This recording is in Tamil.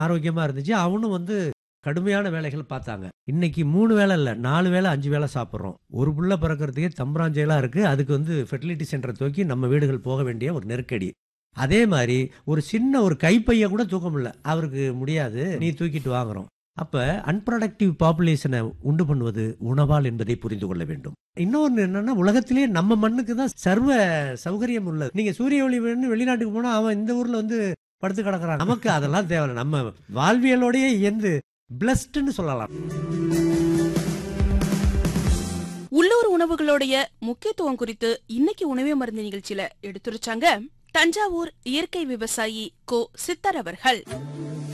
ஆரோக்கியமா இருந்துச்சு. அவனும் வந்து கடுமையான வேலைகள் பார்த்தாங்க. இன்னைக்கு 3 வேள இல்ல, 4 வேள, 5 வேள சாப்பிடுறோம். ஒரு புள்ள பிறக்கறதுக்கே தம்புராஞ்செயலா இருக்கு. அதுக்கு வந்து ஃபெர்டிலிட்டி சென்டர தூக்கி நம்ம வீடுகள் போக வேண்டிய ஒரு நெருக்கடி. அதே மாரி ஒரு சின்ன ஒரு கைப்பைய கூட தூக்க முடியல. அவருக்கு முடியாது. நீ தூக்கிட்டு வாங்குறோம். அப்ப அன்ப்ரொடக்டிவ் பாப்புலேஷன உண்டு பண்ணுவது உணவால் என்பதை புரிந்து கொள்ள வேண்டும். இன்னொன்னு என்னன்னா, உலகத்திலேயே நம்ம மண்ணுக்கு தான் சர்வ சௌகரியம் உள்ளது. நீங்க சூரிய ஒளி வேணும்னு வெளிநாட்டுக்கு போனா, அவன் இந்த ஊர்ல வந்து படுத்து கிடக்குறான். நமக்கு அதெல்லாம் தேவையில்ல. நம்ம வாழ்வியலோடயே இயந்து பிளஸ்ட்ன்னு சொல்லலாம். உள்ளூர் உணவுகளுடைய முக்கியத்துவம் குறித்து இன்னைக்கு உணவே மருந்து நிகழ்ச்சியில எடுத்துரைச்சாங்க தஞ்சாவூர் இயற்கை விவசாயி கோ சித்தர் அவர்கள்